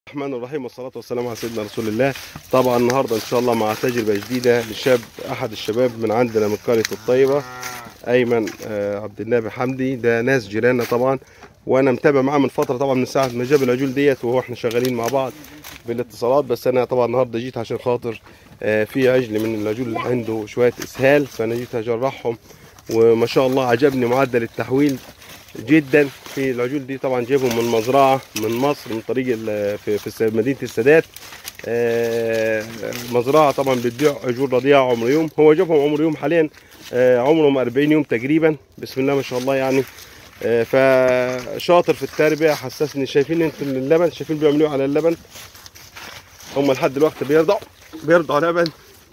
الرحمن الرحيم والصلاة والسلام على سيدنا رسول الله طبعا النهاردة إن شاء الله مع تجربة جديدة لشاب أحد الشباب من عندنا من قرية الطيبة أيمن آه، عبد النبي حمدي ده ناس جيراننا طبعا وأنا متابع معاه من فترة طبعا من ساعة ما جاب العجول ديت وهو إحنا شغالين مع بعض بالاتصالات بس أنا طبعا النهاردة جيت عشان خاطر آه، في عجل من العجول اللي عنده شوية إسهال فأنا جيت أجرحهم وما شاء الله عجبني معدل التحويل جدا في العجول دي طبعا جايبهم من مزرعه من مصر من طريق ال- في, في الس- مدينه السادات آه، مزرعه طبعا بتبيع عجول رضيعه عمر يوم هو جابهم عمر يوم حاليا آه، عمرهم 40 يوم تقريبا بسم الله ما شاء الله يعني آه، فشاطر في التربيه حسسني شايفين انتوا اللبن شايفين بيعملوه على اللبن هم لحد دلوقتي بيرضعوا بيرضعوا لبن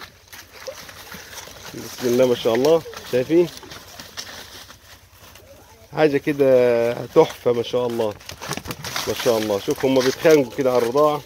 بسم الله ما شاء الله شايفين حاجة كده تحفة ما شاء الله ما شاء الله شوف هم بيتخانقوا كده على الرضاعة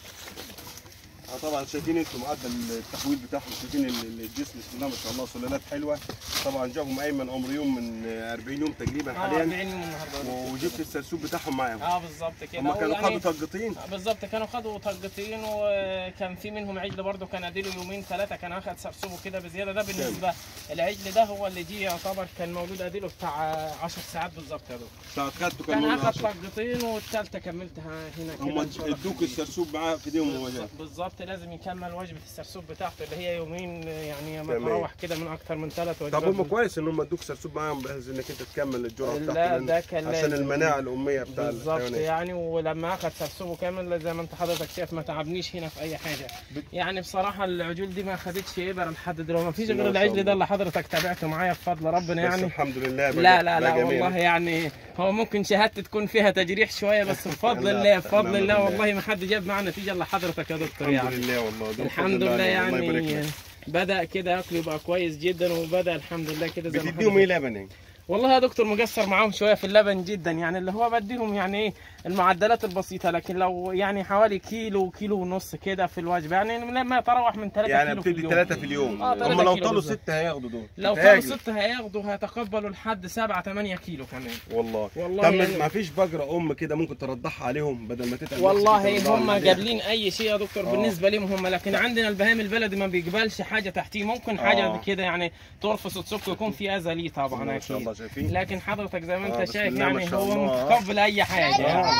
طبعا شايفين انتم معدل التحويل بتاعهم شايفين ال- ال- الجسم بسم الله ما شاء الله سلالات حلوة طبعا جابهم ايمن عمر يوم من 40 يوم تقريبا اه حاليا 40 يوم النهارده وجبت السرسوب بتاعهم معاهم اه بالظبط كده هم كانوا ويعني- خدوا تقطين بالظبط كانوا خدوا طلقتين وكان في منهم عجل برضه كان اديله يومين ثلاثه كان اخد سرسوبه كده بزياده ده بالنسبه العجل ده هو اللي جه يعتبر كان مولود اديله بتاع 10 ساعات بالظبط يا دكتور ساعة خدته كان كان اخد طلقتين والثالثه كملتها هنا كده هم إن شاء الله. ادوك السرسوب معاه في ايديهم وهو جاي بالظبط- بالظبط لازم يكمل وجبه السرسوب بتاعته اللي هي يومين يعني ما تمام. تروح كده من اكثر من ثلاث وجبات طب هم كويس ان هم ادوك سرسوب معاهم بحيث انك انت تكمل الجرعه لا بتاعته ده كان عشان لازم. المناعه الاميه بتاع بالظبط الحيوانات يعني ولما اخذ سرسوبه كامل زي ما انت حضرتك شايف ما تعبنيش هنا في اي حاجه يعني بصراحه العجول دي ما خدتش ابره لحد دلوقتي ما فيش بسم الله غير ما شاء العجل ده الله. اللي حضرتك تابعته معايا بفضل ربنا بس يعني الحمد لله بقى- لا لا بقى لا جميل. والله يعني هو ممكن شهادتي تكون فيها تجريح شويه بس بفضل لا، الله بفضل الحمد الله لله. والله ما حد جاب معنا نتيجه الا حضرتك يا دكتور الحمد يعني لله والله ده الحمد بفضل لله عليك. الله يبارك يعني لك. بدا كده اكله يبقى كويس جدا وبدا الحمد لله كده زي ما بتديهم حضرتك- ايه لبن يعني؟ والله يا دكتور مقصر معاهم شويه في اللبن جدا يعني اللي هو بديهم يعني ايه المعدلات البسيطه لكن لو يعني حوالي كيلو كيلو ونص كده في الوجبه يعني لما يتراوح من 3 يعني كيلو في بتدي اليوم ثلاثة في اليوم آه، هم تلاتة لو كيلو طالوا بالظبط. ستة هياخدوا دول لو كانوا هياكلوا. ستة هياخدوا هيتقبلوا لحد 7 8 كيلو كمان والله والله طب يعني- ما فيش بقرة أم كده ممكن ترضعها عليهم بدل ما تتعب نفسك والله وترضعها هم لوحدها؟ جابلين اي شيء يا دكتور آه. بالنسبه لهم هم لكن عندنا البهائم البلدي ما بيقبلش حاجه تحتيه ممكن حاجه آه. كده يعني ترفس وتسك يكون في اذى ليه طبعا ما شاء الله اكيد شايفين لكن حضرتك زي ما آه، انت بسم شايف الله ما يعني شاء هو الله. متقبل اي حاجه يعني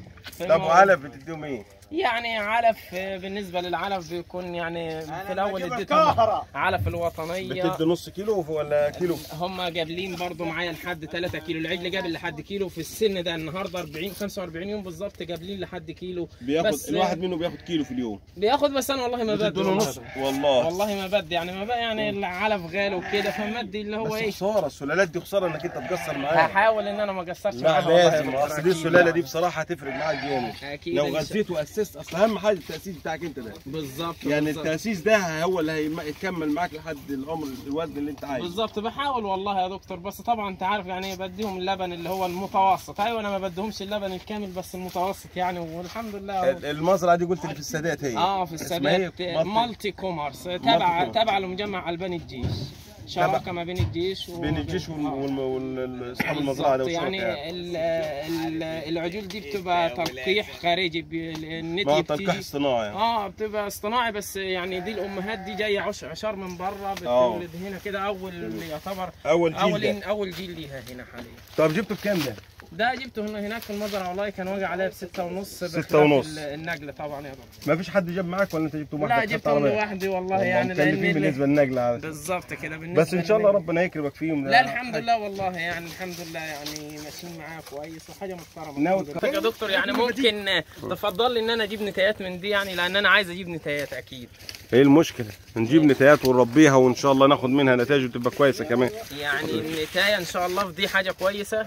طب وعلف بتديهم ايه؟ يعني علف آه، بالنسبه للعلف بيكون يعني في الاول اديتهم علف الوطنيه بتدي نص كيلو ولا كيلو؟ هم جابلين برضو معايا لحد 3 كيلو العجل جاب لحد كيلو في السن ده النهارده 40 45 يوم بالظبط جابلين لحد كيلو بياخد بس- الواحد منه بياخد كيلو في اليوم بياخد بس انا والله ما بدي بتدوا له نص والله والله ما بدي يعني ما بقى يعني العلف غالي وكده فمدي اللي هو بس ايه خسارة السلالات دي خسارة انك انت تقصر معاها هحاول ان انا ما اقصرش لا معاها والله يا لازم دكتور، اصل دي أكيد. السلاله دي بصراحه هتفرق معاك جامد اكيد لو إن شاء- غذيت واسست اصل اهم حاجه التاسيس بتاعك انت ده بالظبط يعني بالظبط. التاسيس ده هو اللي هيم- هيكمل معاك لحد العمر الوزن اللي انت عايزه بالظبط بحاول والله يا دكتور بس طبعا انت عارف يعني بديهم اللبن اللي هو المتوسط ايوه انا ما بديهمش اللبن الكامل بس المتوسط يعني والحمد لله أهو. ال- المزرعه دي قلت لي في السادات هي اه في اسمها ايه؟ السادات مالتي- مالتي كوميرس تبع كوميرس. تبع لمجمع البان الجيش شراكه ما بين الجيش و... بين الجيش وال- آه. وال- وال- اصحاب المزرعه ده بالظبط، والشركة يعني ال- ال- العجول دي بتبقى تلقيح خارجي ب- ما النتي تلقيح بتيجي اصطناعي اه بتبقى اصطناعي بس يعني دي الامهات دي جايه عش- عشار من بره آه. بتولد هنا كده اول يعتبر اول جيل اول ده اول جيل ليها هنا حاليا طب جبته بكام ده؟ ده جبته هنا هناك في المزرعه والله كان واقع عليها بستة ونص ستة بخلاف ونص. ال- النقل طبعا يا دكتور ما فيش حد جاب معاك ولا انت جبته لا لوحدك جبتهم لوحدي والله يعني مكلفين لان بالنسبه للنقل على بالظبط كده بالنسبه بس ان شاء الله للنقل. ربنا يكرمك فيهم لا الحمد لله والله يعني الحمد لله يعني ماشيين معاه كويس وحاجه محترمه ناوي الحمد لله. يا دكتور يعني ممكن تفضل لي ان انا اجيب نتايات من دي يعني لان انا عايز اجيب نتايات اكيد ايه المشكله؟ نجيب نتايات ونربيها وان شاء الله ناخد منها نتائج وتبقى كويسه كمان يعني النتايه ان شاء الله في دي حاجه كويسه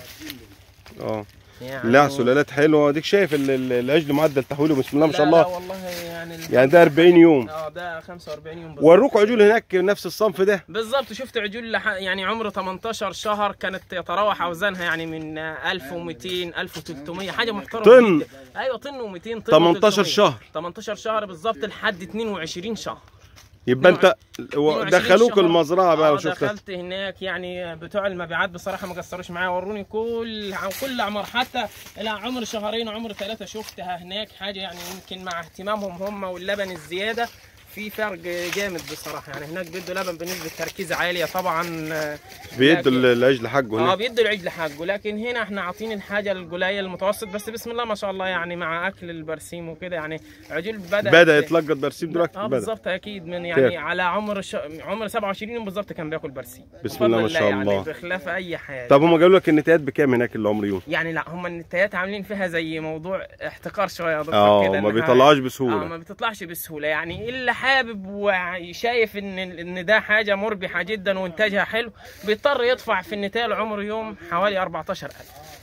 اه يعني لا سلالات حلوه اديك شايف ال- ال- العجل معدل تحويله بسم الله ما شاء لا لا الله والله يعني ال- يعني ده 40 يوم اه ده 45 يوم بالظبط وروك عجول هناك نفس الصنف ده بالظبط شفت عجول لح... يعني عمره 18 شهر كانت يتراوح اوزانها يعني من 1200 1300 حاجه محترمه طن. جدا. ايوه طن و200 طن 18 و300. شهر 18 شهر بالظبط لحد 22 شهر يبقى انت و- 22 دخلوك شهر. المزرعه بقى آه، وشفت دخلت هناك يعني بتوع المبيعات بصراحه ما قصروش معايا وروني كل كل اعمار حتى الى عمر شهرين وعمر ثلاثه شفتها هناك حاجه يعني يمكن مع اهتمامهم هم واللبن الزياده في فرق جامد بصراحه يعني هناك بيدوا لبن بنسبه تركيز عاليه طبعا آه، بيدوا لكن- العجل حقه اه هنا بيدوا العجل حقه لكن هنا احنا عاطين الحاجه القليل المتوسط بس بسم الله ما شاء الله يعني مع اكل البرسيم وكده يعني عجول بدات بدا يتلقط برسيم دلوقتي اه بدا بالظبط اكيد من يعني كيف؟ على عمر ش... عمر 27 يوم بالظبط كان بياكل برسيم بسم بفضل الله ما شاء يعني الله. بخلاف اي حاجه طب هم قالوا لك النتايات بكام هناك العمريون يعني لا هم النتايات عاملين فيها زي موضوع احتكار شويه يا دكتور اه كده ما إنها- بيطلعوش اه بسهوله ما بتطلعش بسهوله يعني اللي حابب وشايف ان ان ده حاجه مربحه جدا وانتاجها حلو بيضطر يدفع في النتايه العمر يوم حوالي 14000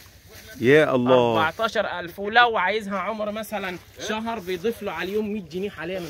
يا الله 14000 ولو عايزها عمر مثلا شهر بيضيف له على اليوم 100 جنيه حاليا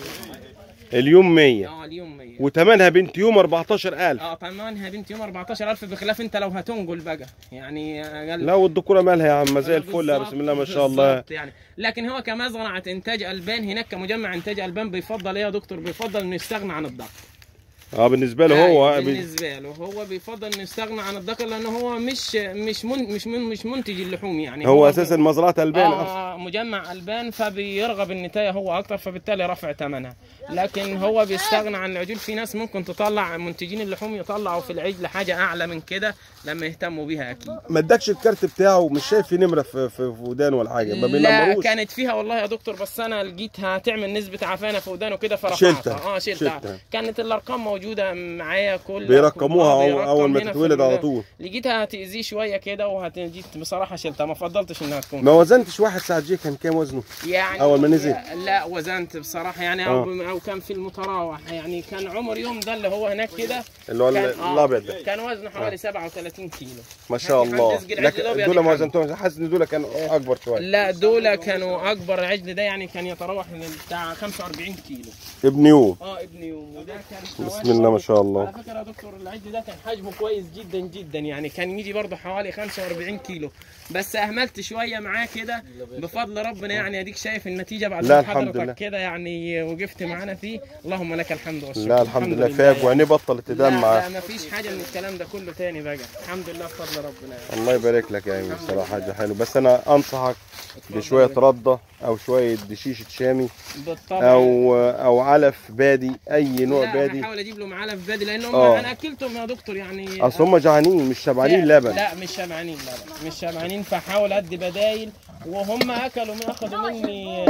اليوم 100 اه اليوم 100 وتمنها بنت يوم 14000 اه طبعا يا بنتي يوم 14000 بخلاف انت لو هتنقل بقى يعني اقل لا والدكوره مالها يا عم زي الفل يا بالظبط- بسم الله ما شاء الله بالظبط يعني لكن هو كمزرعه انتاج البان هناك كمجمع انتاج البان بيفضل ايه يا دكتور بيفضل انه يستغنى عن الضغط اه بالنسبه له هو أيوة، بي- بالنسبه له هو بيفضل انه يستغنى عن الذكر لانه هو مش مش من مش من مش منتج اللحوم يعني هو اساسا مزرعه البان اصلا آه مجمع البان فبيرغب النتايه هو اكتر فبالتالي رفع ثمنها لكن هو بيستغنى عن العجول في ناس ممكن تطلع منتجين اللحوم يطلعوا في العجل حاجه اعلى من كده لما يهتموا بيها اكيد ما ادكش الكارت بتاعه مش شايف في نمره في في في ودان ولا حاجه ما لا بينمروش كانت فيها والله يا دكتور بس انا لقيتها تعمل نسبه عفانه في ودانه كده فرفعتها شلتها. اه شلتها شلتها. كانت الارقام موجوده معايا كل بيرقموها آه، أو- بيرقم اول ما هنا في تتولد على ال- طول لقيتها هتاذيه شويه كده وهتجيت بصراحه شلتها ما فضلتش انها تكون ما وزنتش واحد ساعه جه كان كام وزنه يعني أول ما نزل؟ لا وزنت بصراحه يعني آه. او, أو كان في المتراوح يعني كان عمر يوم ده اللي هو هناك كده اللي هو كان ال- آه، الابيض ده كان وزنه حوالي 37 كيلو ما شاء هاتي الله حد يسجل عجل لكن الأبيض دول ما يحمل. وزنتهمش حاسس ان دول كانوا اكبر شويه لا دول كانوا اكبر عجل ده يعني كان يتراوح من بتاع 45 كيلو ابن يوم اه ابن يوم وده كان بسم الله ما شاء الله على فكره يا دكتور العجل ده كان حجمه كويس جدا جدا يعني كان يجي برضه حوالي 45 كيلو بس اهملت شويه معاه كده بفضل ربنا يعني اديك شايف النتيجه بعد لا، ما الحمد حضرتك لله. كده يعني وقفت معانا فيه اللهم لك الحمد والشكر لا الحمد لله فاق وعينيه بطلت لا تدمع لا ما فيش حاجه من الكلام ده كله تاني بقى الحمد لله بفضل ربنا يعني. الله يبارك لك يا ايمن الصراحه حاجه حلوه بس انا انصحك بشويه رده او شويه دشيشه شامي بالطبع او او علف بادي اي نوع لا بادي هحاول اجيب لهم علف بادي لانهم آه. انا اكلتهم يا دكتور يعني اصل هم جعانين مش شبعانين لا- لبن لا مش شبعانين لا لا مش شبعانين فحاول ادي بدايل وهم اكلوا من اخذوا مني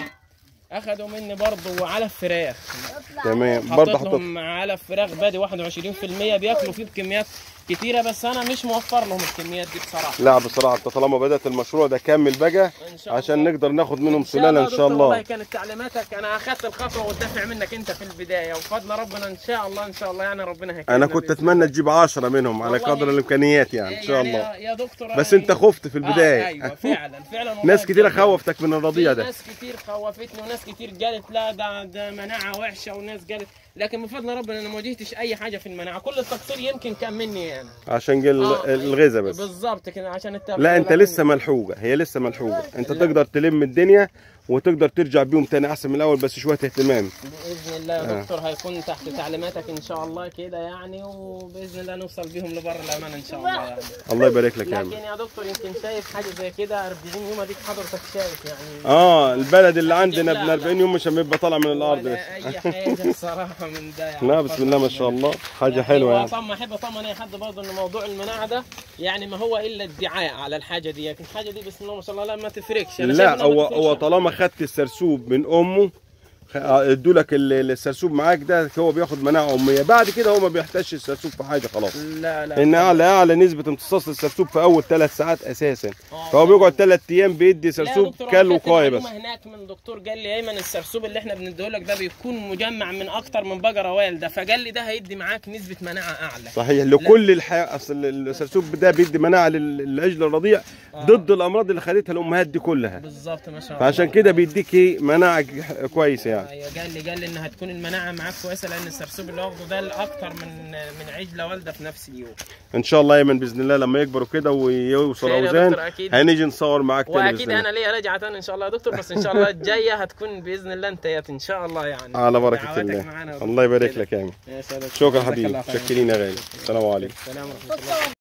اخذوا مني برضه علف فراخ تمام برضه حطيت حطيت لهم علف فراخ بادي 21% بياكلوا فيه بكميات كتيره بس انا مش موفر لهم الكميات دي بصراحه لا بصراحه انت طالما بدات المشروع ده كمل بقى إن شاء عشان الله. نقدر ناخد منهم إن شاء سلاله الله ان يا شاء دكتور، والله الله كانت تعليماتك انا اخذت الخطوه والدفع منك انت في البدايه وبفضل ربنا ان شاء الله ان شاء الله يعني ربنا هيكرمنا انا كنت بإذن اتمنى تجيب عشرة منهم على والله قدر الامكانيات يعني ان شاء يعني الله يا- يا دكتور بس يعني- انت خفت في آه البدايه ايوه فعلا فعلا والله ناس كتيره بجد. خوفتك من الرضيع في ده ناس كتير خوفتني وناس كتير قالت لا ده ده مناعه وحشه وناس قالت لكن بفضل ربنا انا ما واجهتش اي حاجه في المناعه كل التقصير يمكن كان مني انا عشان جل آه، الغذاء بس بالظبط كده عشان التغذية لا انت لكن- لسه ملحوقه هي لسه ملحوقه انت تقدر تلم الدنيا وتقدر ترجع بيهم تاني احسن من الاول بس شويه اهتمام باذن الله يا آه. دكتور هيكون تحت تعليماتك ان شاء الله كده يعني وباذن الله نوصل بيهم لبر الامان ان شاء الله يعني الله يبارك لك يا لكن عم يا دكتور يمكن شايف حاجه زي كده 40 يوم اديك حضرتك شايف يعني اه البلد اللي عندنا لا، ب لا. 40 يوم مش هيبقى طالع من الارض ولا بس اي حاجه صراحه من ده يعني لا بسم الله ما شاء الله حاجه حلوه يعني طبعا احب اطمن اي حد برضه ان موضوع المناعه ده يعني ما هو الا ادعاء على الحاجه دي لكن الحاجه دي بسم الله ما شاء الله لا ما تفرقش أنا شايف لا إنها ما هو تفرقش. هو طالما خدت السرسوب من امه خ- آه، ادوا لك ال- السرسوب معاك ده هو بياخد مناعه اميه بعد كده هو ما بيحتاجش السرسوب في حاجه خلاص لا لا ان اعلى اعلى نسبه امتصاص السرسوب في اول ثلاث ساعات اساسا آه. فهو بيقعد ثلاث ايام بيدي لا يا سرسوب دكتور، كل أنا خدت وقايه بس معلومة هناك من دكتور قال لي ايمن السرسوب اللي احنا بنديهولك ده بيكون مجمع من اكتر من بقره والده فقال لي ده هيدي معاك نسبه مناعه اعلى صحيح لكل الحياه اصل السرسوب ده بيدي مناعه لل- للعجل الرضيع آه. ضد الامراض اللي خدتها الامهات دي كلها بالظبط ما شاء الله فعشان كده بيديك ايه مناعه كويسه يعني يعني ايوه قال لي قال لي ان هتكون المناعه معاك كويسه لان السرسوب اللي واخده ده الاكتر من من عجله والده في نفس اليوم ان شاء الله ايمن باذن الله لما يكبروا كده ويوصل خير يا اوزان دكتور، أكيد. هنيجي نصور معاك تاني واكيد باذن الله انا ليا رجعه تاني ان شاء الله يا دكتور بس ان شاء الله الجايه هتكون باذن الله انتهت ان شاء الله يعني على بركه دعواتك الله معانا يا دكتور الله يبارك كده. لك يا ايمن يا سادة. شكرا جزاك حبيبي الله خير. شكرين يا غالي السلام عليكم السلام ورحمه الله